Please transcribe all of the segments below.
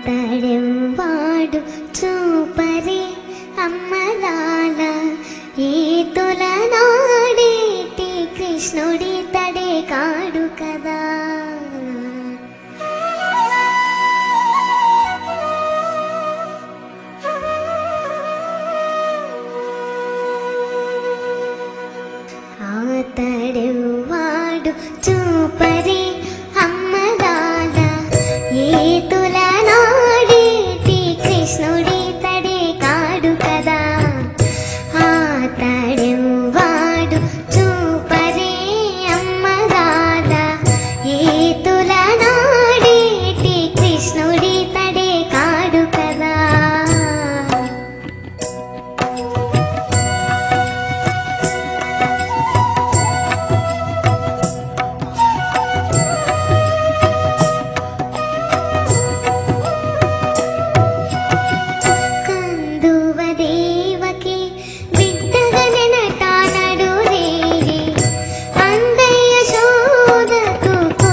ఆతడెవ్వాడు చూపరి అమ్మలాల ఏతుల నాడేటి కృష్ణుడి తడే కాడు కదా ఆతడెవ్వాడు చూపరి అమ్మలాల ఏతుల నాడేటి కృష్ణుడి తడే కాడు కదా ఆతడెవ్వాడు చూపరి అమ్మలాల ఏతుల నాడేటి కృష్ణుడి తడే కాడు కదా కందువ దేవకి బిడ్డగనటానడు రేగి అందయ్య శోధకు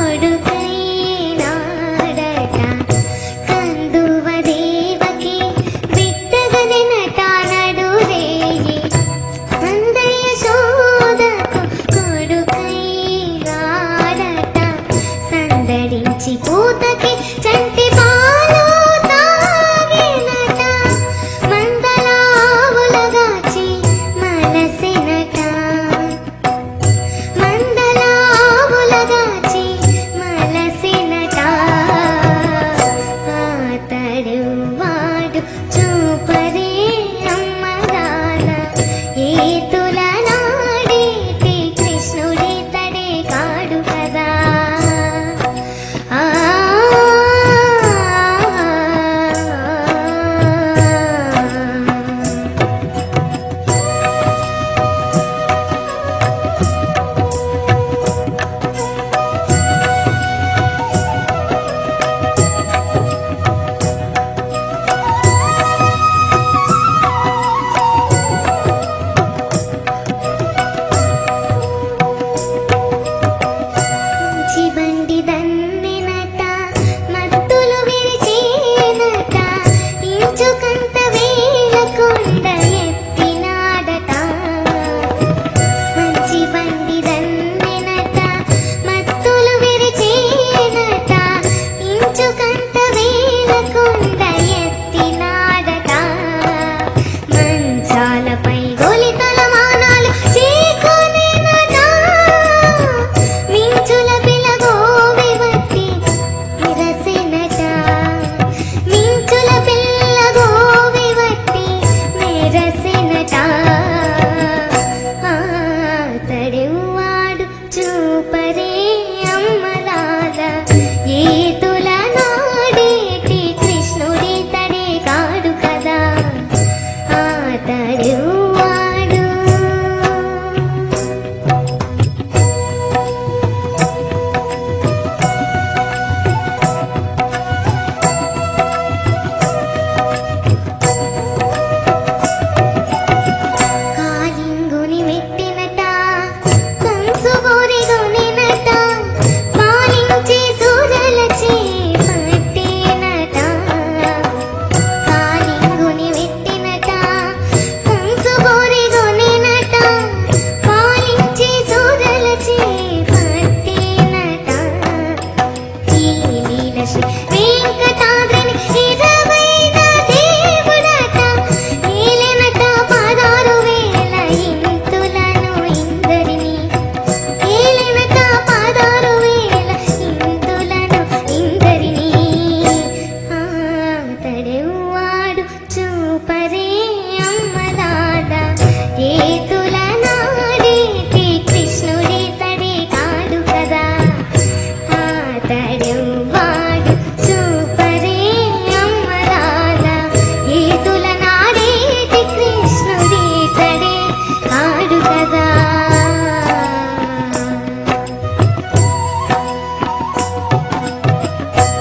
కొడుకైనాడట కందువ దేవకి బిడ్డగనటానడు రేగి అందయ్య శోధకు కొడుకైనాడట సందడించి పూతకి చంటి పాలు తాగెనట మందలావులగాచి మలసినట మందలావులగాచి మలసినట ఆతడు వాడు చూపరే అమ్మదాన ఏతుల నాడేటి కృష్ణుడి తడే కాడు కదా ఆ మంచి బండి దన్నినట మత్తులు విరిచేనట ఇంచుకంత వేలకొండ ఎత్తినాడట మంచి బండి దన్నినట మత్తులు విరిచేనట ఇంచుకంత వేలకొండ